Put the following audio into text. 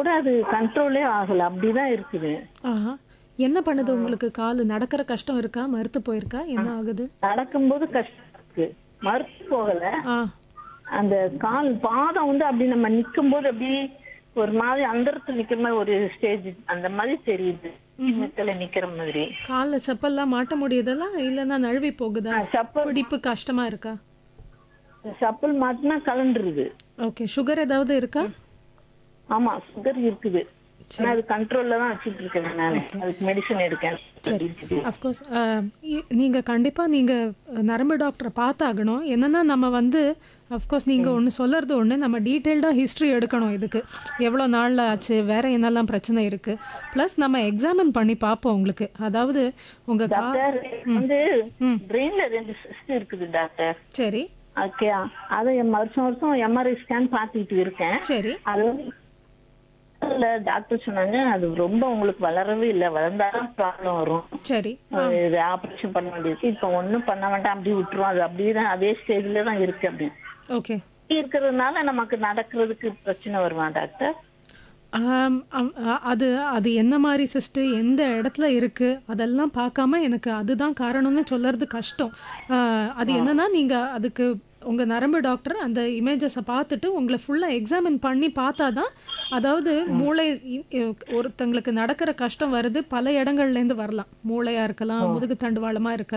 கூட அது கண்ட்ரோலே ஆகல அப்படிதான் இருக்குது ஆஹா என்ன பண்ணுது உங்களுக்கு கால் நடக்கிற கஷ்டம் இருக்கா மறுத்து போயிருக்கா என்ன ஆகுது நடக்கும்போது கஷ்டம் இருக்கு மறுத்து போகல ஆ அந்த கால் பாதம் வந்து அப்படி நம்ம நிக்கும் போது அப்படி ஒரு மாதிரி அந்தரத்துல நிக்கிற மாதிரி ஒரு ஸ்டேஜ் அந்த மாதிரி தெரியுது மெத்தல நிக்கிற மாதிரி காலில் செப்பல்லாம் மாட்ட முடியுதா இல்லைன்னா நழுவி போகுதா சப்பல் பிடிப்பு கஷ்டமா இருக்கா சப்பல் மாட்டினா கலண்டுருது ஓகே சுகர் ஏதாவது இருக்கா ஆமா சுகர் இருக்குது ஆனா அது கண்ட்ரோல்ல தான் வச்சுட்டு இருக்கேன் நான் அதுக்கு மெடிசன் எடுக்கேன் இருக்குது. அஃப்கோர்ஸ் நீங்கள் கண்டிப்பாக நீங்கள் நரம்பு டாக்டரை பார்த்தாகணும் என்னன்னா நம்ம வந்து அஃப்கோர்ஸ் நீங்கள் ஒன்று சொல்கிறது ஒன்று நம்ம டீட்டெயில்டாக ஹிஸ்ட்ரி எடுக்கணும் இதுக்கு எவ்வளோ நாளில் ஆச்சு வேற என்னெல்லாம் பிரச்சனை இருக்குது ப்ளஸ் நம்ம எக்ஸாமின் பண்ணி பார்ப்போம் உங்களுக்கு அதாவது உங்கள் கா டாக்டர் வந்து பிரெயின்ல ரெண்டு சிஸ்ட் இருக்குது டாக்டர் சரி ஓகே அதை வருஷம் வருஷம் எம்ஆர்ஐ ஸ்கேன் பார்த்துட்டு இருக்கேன் சரி அது வந்து இல்ல டாக்டர் சொன்னாங்க அது ரொம்ப உங்களுக்கு வளரவே இல்ல வளர்ந்தாலும் ப்ராப்ளம் வரும் சரி அது இது ஆபரேஷன் பண்ண வேண்டியது இப்ப ஒண்ணும் பண்ண வேண்டாம் அப்படி விட்டுரும் அது அப்படியே தான் அதே ஸ்டேஜ்ல தான் இருக்கு அப்படின்னு ஓகே இப்படி இருக்கிறதுனால நமக்கு நடக்கிறதுக்கு பிரச்சனை வருமா டாக்டர் ஆம், அம், அ- அது அது என்ன மாதிரி சிஸ்ட்டு எந்த இடத்துல இருக்குது அதெல்லாம் பார்க்காம எனக்கு அதுதான் காரணம்னு சொல்லறது கஷ்டம் ஆ, அது என்னன்னா நீங்கள் அதுக்கு உங்கள் நரம்பு டாக்டர் அந்த இமேஜஸை பார்த்துட்டு உங்களை ஃபுல்லாக எக்ஸாமின் பண்ணி பார்த்தா தான் அதாவது மூளை இ- இ- ஒருத்தங்களுக்கு நடக்கிற கஷ்டம் வருது பல இடங்கள்லேருந்து வரலாம் மூளையாக இருக்கலாம் முதுகு தண்டுவாளமாக இருக்கலாம்